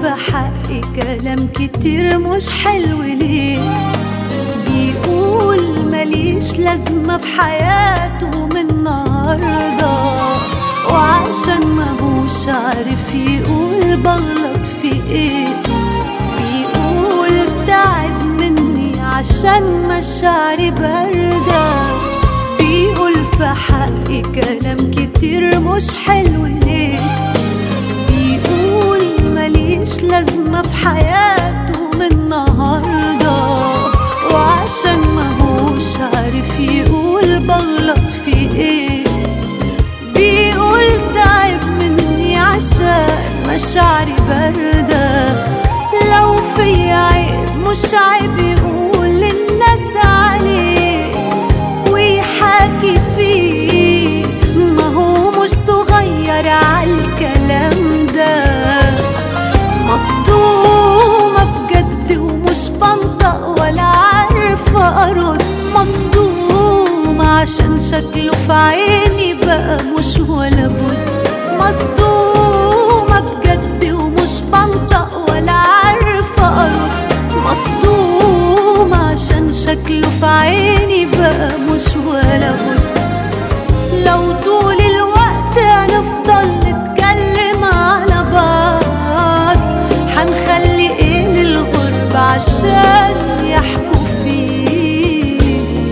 في حقي كلام كتير مش حلو ليه بيقول ماليش لازمة في حياته من النهاردة وعشان ماهوش عارف يقول بغلط في ايه بيقول تعب مني عشان مشاعري باردة بيقول في حقي كلام كتير مش حلو ليه بيقول ماليش لازمة في حياته من النهاردة وعشان ماهوش عارف يقول بغلط في ايه بيقول تعب مني عشان مشاعري باردة لو في عيب مش عيب يقول للناس عليه ويحاكي فيه ما هو مش صغير عالكلام ده مصدومة بجد ومش بنطق ولا عارفة أرد مصدومة عشان شكله في عيني بقى مش ولا بد مصدومة بجد ومش بنطق ولا عارفة أرد مصدومة عشان شكله في عيني بقى مش ولا بد لو طول الوقت هنفضل نتكلم على بعض هنخلي ايه للغرب عشان يحكوا فيه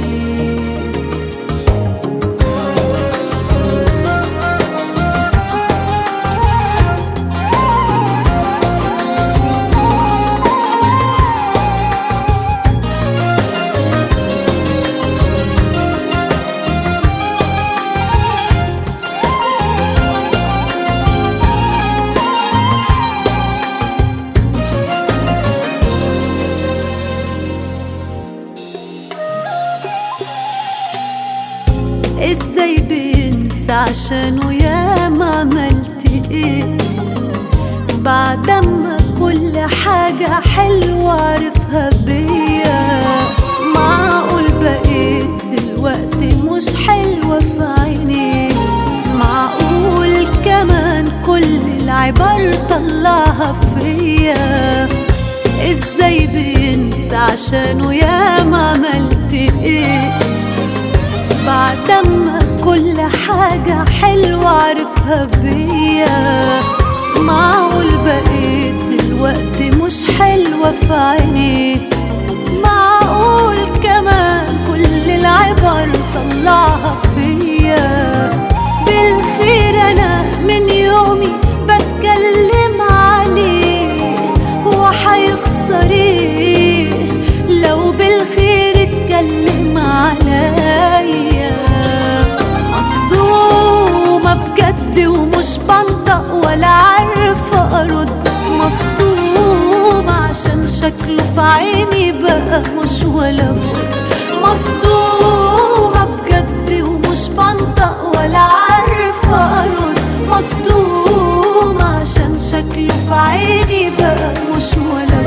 ازاي بينسى عشانه يا ما عملت ايه بعد ما كل حاجة حلوة عرفها بيا معقول بقيت دلوقتي مش حلوة في عينيه معقول كمان كل العبر طلعها فيا ازاي بينسى عشانه يا ما عملت ايه بعد ما كل حاجة حلوة عرفها بيا معقول بقيت دلوقتي مش حلوة في عينيه معقول كمان كل العبر طلعها فيا بالخير أنا من يومي بتكلم عليه هو هيخسر ايه لو بالخير اتكلم عليا مصدومة بجد ومش بنطق ولا عارفة أرد مصدومة عشان شكله في عيني بقى مش ولا بد مصدومة بجد ومش بنطق ولا عارفة أرد مصدومة عشان شكله في عيني بقى مش ولا